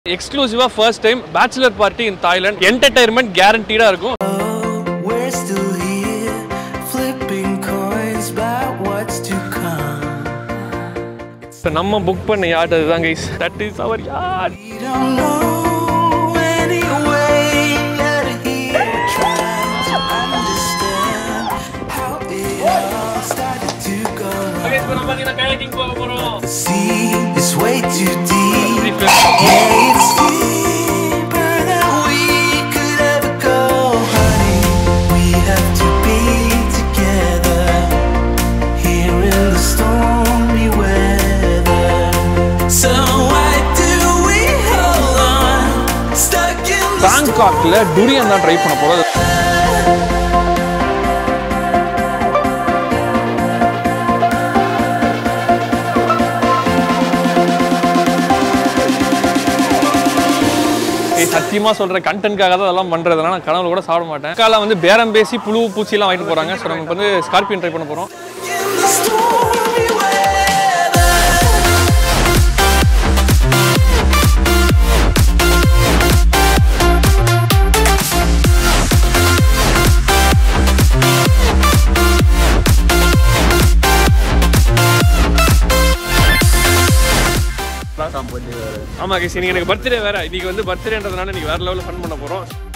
எக்ஸ்க்ளூசிவா first time bachelor party in Thailand entertainment கேரண்டீடா இருக்கும் We're still here, flipping coins about what's to come. இப்போ நம்ம book பண்ண yacht அதுதான் guys that is our yacht We don't know any way out of here. Trying to understand how it all started to go. இப்போ நம்ம பார்த்தீங்கன்னா kayaking போக போறோம் The sea is way too deep. Yeah, it's deeper than we could ever go, honey. We have to be together here in the stormy weather. So why do we hold on, stuck in the பேங்காக்ல durian தான் try பண்ண போறோம் ஏய், சத்தியமா சொல்ற கண்டென்ட்காக தான் அதெல்லாம் பண்றதுனால நான் கனவுல கூட சாப்பிட மாட்டேன் காலை வந்து பேரம் பேசி புழு பூச்சி எல்லாம் வாங்கிட்டு போறாங்க ஸோ நம்ம இப்ப வந்து ஸ்கார்பியன் ட்ரை பண்ண போறோம் in the stormy weather. ஆமா கேஸ் இன்னைக்கு எனக்கு பர்த்டே வேற இன்னைக்கு வந்து பர்த்டேன்றதுனால இன்னைக்கு வேற லெவலில் ஃபன் பண்ண போறோம்